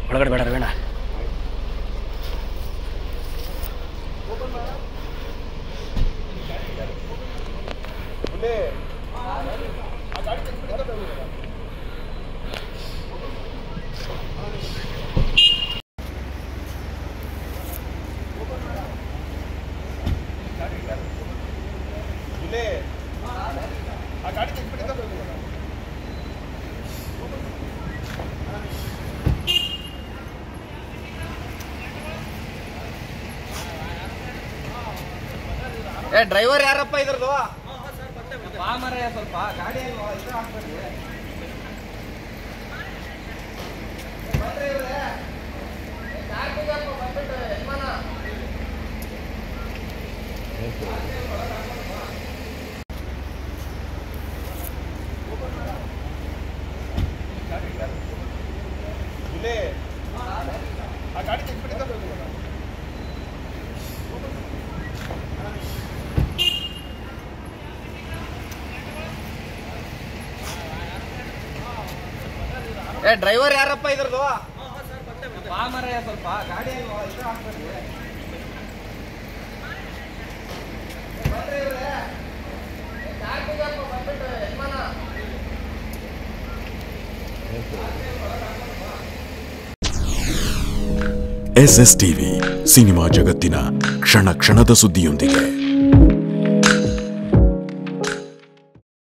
ಒಳಗಡೆ ಬೇಡ ರವೀಣ ಏ ಡ್ರೈವರ್ ಯಾರಪ್ಪ ಇದ್ರದು ಬಾ ಮರಯ್ಯ ಸ್ವಲ್ಪ ಗಾಡಿ ಅಲ್ವಾ ಇದು ಹಾಕ್ಬೇಡಿ ಬನ್ರಿ ಇವ್ರೆ. ಏ, ಕಾರ್ ಬಿಡಪ್ಪ, ಬಂದ್ಬಿಟ್ರೆ ಯಜಮಾನ. ಏ ಡ್ರೈವರ್ ಯಾರಪ್ಪ ಇದ್ರದು ಬಾ ಮರಯ್ಯ ಸ್ವಲ್ಪ ಗಾಡಿ ಅಲ್ವಾ ಇದು ಹಾಕ್ಬೇಡಿ ಬನ್ರಿ ಇವ್ರೆ. ಏ, ಕಾರ್ ಬಿಡಪ್ಪ, ಬಂದ್ಬಿಟ್ರೆ ಯಜಮಾನ. ಎಸ್ ಎಸ್ ಟಿವಿ ಸಿನಿಮಾ ಜಗತ್ತಿನ ಕ್ಷಣ ಕ್ಷಣದ ಸುದ್ದಿಯೊಂದಿಗೆ